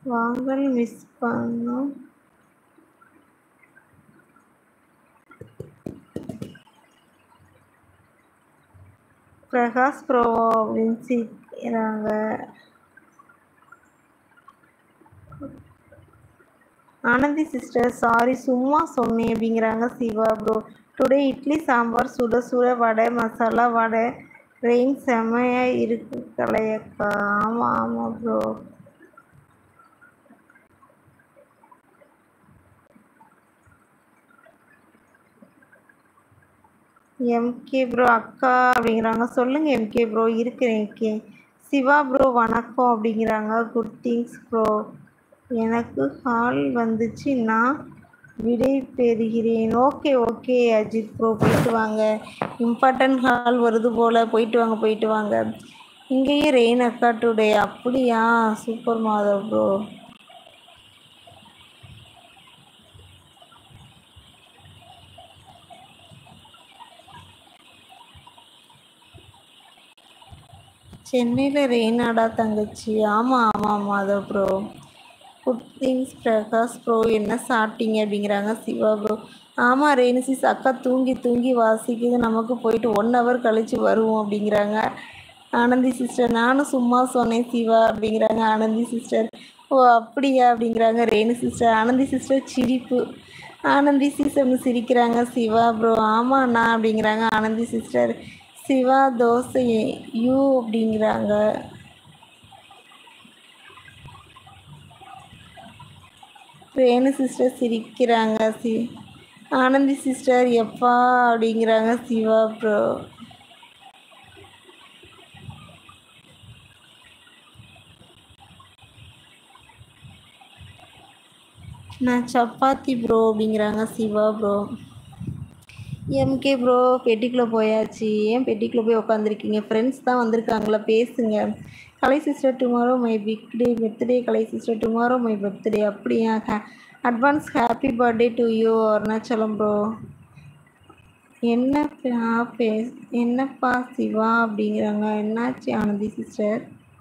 வாங்கல் மிஸ் பண்ணோம் பிரகாஷ் ப்ரோ அப்படின்னு சிரிக்கிறாங்க ஆனந்தி சிஸ்டர் சாரி சும்மா சொன்னேன் அப்படிங்கிறாங்க சிவா ப்ரோ டுடே இட்லி சாம்பார் சுட சுட வடை மசாலா வடை ரெயின் செம்மையாக இருக்கு கலையக்கா ஆமாம் ஆமாம் ப்ரோ எம்கே ப்ரோ அக்கா அப்படிங்கிறாங்க சொல்லுங்க எம்கே ப்ரோ இருக்கிறேன் எம்கே சிவா ப்ரோ வணக்கம் அப்படிங்கிறாங்க குட் திங்ஸ் ப்ரோ எனக்கு ஹால் வந்துச்சு நான் விடை பெறுகிறேன் ஓகே ஓகே அஜித் ப்ரோ போயிட்டு வாங்க இம்பார்ட்டன்ட் ஹால் வருது போல் போயிட்டு வாங்க போயிட்டு வாங்க இங்கேயே ரெயின் அக்கா டுடே அப்படியா சூப்பர் மாதவ் ப்ரோ சென்னையில் ரெய்னாடா தங்கச்சி ஆமாம் ஆமாம் Madhav bro good things Prakash bro என்ன சாப்பிட்டீங்க அப்படிங்கிறாங்க சிவா ப்ரோ ஆமாம் ரேணுசிஸ் அக்கா தூங்கி தூங்கி வாசிக்குது நமக்கு போயிட்டு ஒன் ஹவர் கழித்து வருவோம் அப்படிங்கிறாங்க ஆனந்தி சிஸ்டர் நானும் சும்மா சொன்னேன் சிவா அப்படிங்கிறாங்க ஆனந்தி சிஸ்டர் ஓ அப்படியா அப்படிங்கிறாங்க ரேணு சிஸ்டர் ஆனந்தி சிஸ்டர் சிரிப்பு ஆனந்தி சிஸ்டர்னு சிரிக்கிறாங்க சிவா ப்ரோ ஆமாண்ணா அப்படிங்கிறாங்க ஆனந்தி சிஸ்டர் சிவா தோசை யூ அப்படிங்கிறாங்க ரேணு சிஸ்டர் சிரிக்கிறாங்க சி ஆனந்தி சிஸ்டர் எப்பா அப்படிங்கிறாங்க சிவா ப்ரோ நான் சப்பாத்தி ப்ரோ அப்படிங்கிறாங்க சிவா ப்ரோ எம்கே ப்ரோ பெட்டிக்குள்ளே போயாச்சு ஏன் பெட்டிக்குள்ளே போய் உட்காந்துருக்கீங்க ஃப்ரெண்ட்ஸ் தான் வந்திருக்காங்களா பேசுங்க Kalai sister tomorrow my big day birthday Kalai sister tomorrow my birthday அப்படியா advance happy birthday to you Arunachalam bro என்ன பே என்னப்பா சிவா அப்படிங்கிறாங்க என்னாச்சு Anandhi sister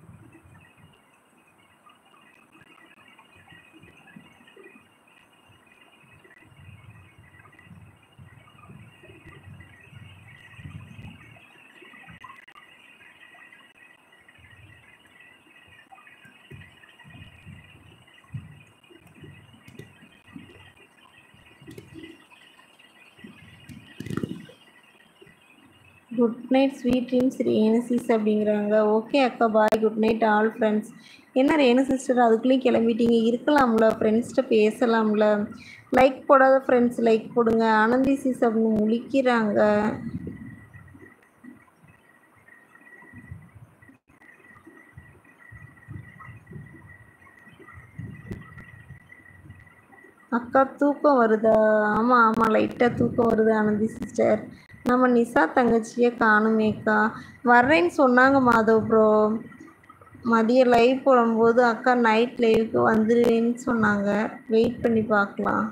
good night sweet dreams Renu sis அப்படிங்கிறாங்க ஓகே அக்கா bye good night all friends என்ன ரேணு சிஸ்டர் அதுக்குள்ளேயும் கிளம்பிட்டீங்க இருக்கலாம்ல ஃப்ரெண்ட்ஸ்கிட்ட பேசலாம்ல லைக் போடாத ஃப்ரெண்ட்ஸ் லைக் போடுங்க ஆனந்தி சிஸ் அப்படின்னு முழிக்கிறாங்க அக்கா தூக்கம் வருதா ஆமாம் ஆமாம் லைட்டாக தூக்கம் வருது ஆனந்தி சிஸ்டர் நம்ம நிசா தங்கச்சியை காணுமேக்கா வர்றேன்னு சொன்னாங்க மாதவ் ப்ரோ மதியம் லைவ் போடும்போது அக்கா நைட் லைவுக்கு வந்துடுவேன்னு சொன்னாங்க வெயிட் பண்ணி பார்க்கலாம்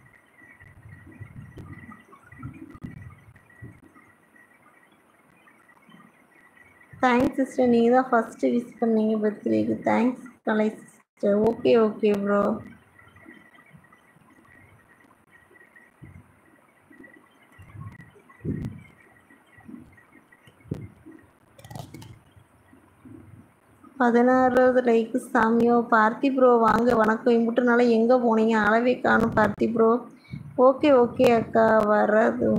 தேங்க்ஸ் சிஸ்டர் நீங்கள் தான் ஃபஸ்ட்டு விஷ் பண்ணீங்க பர்த்டேக்கு thanks Kalai sister okay okay bro பதினாறாவது லைக்கு சாமியோ பார்த்தி ப்ரோ வாங்க வணக்கம் இம்புட்டுனால எங்கே போனீங்க அளவே காணும் பார்த்தி ப்ரோ ஓகே ஓகே அக்கா வர்றது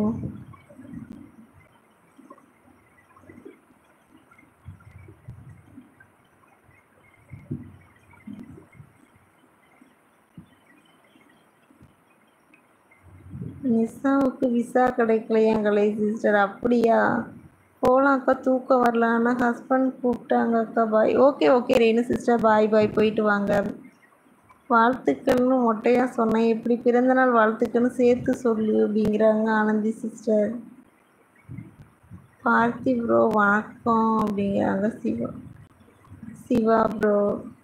நிசாவுக்கு விசா கிடைக்கலையாங்களே சிஸ்டர் அப்படியா போகலாம் அக்கா தூக்கம் வரல ஆனால் ஹஸ்பண்ட் கூப்பிட்டாங்க அக்கா bye okay okay Renu sister bye bye போயிட்டு வாங்க வாழ்த்துக்கள்னு மொட்டையாக சொன்னேன் எப்படி பிறந்தநாள் வாழ்த்துக்கள்னு சேர்த்து சொல்லு அப்படிங்கிறாங்க ஆனந்தி சிஸ்டர் பார்த்தி ப்ரோ வணக்கம் அப்படிங்கிறாங்க சிவா சிவா ப்ரோ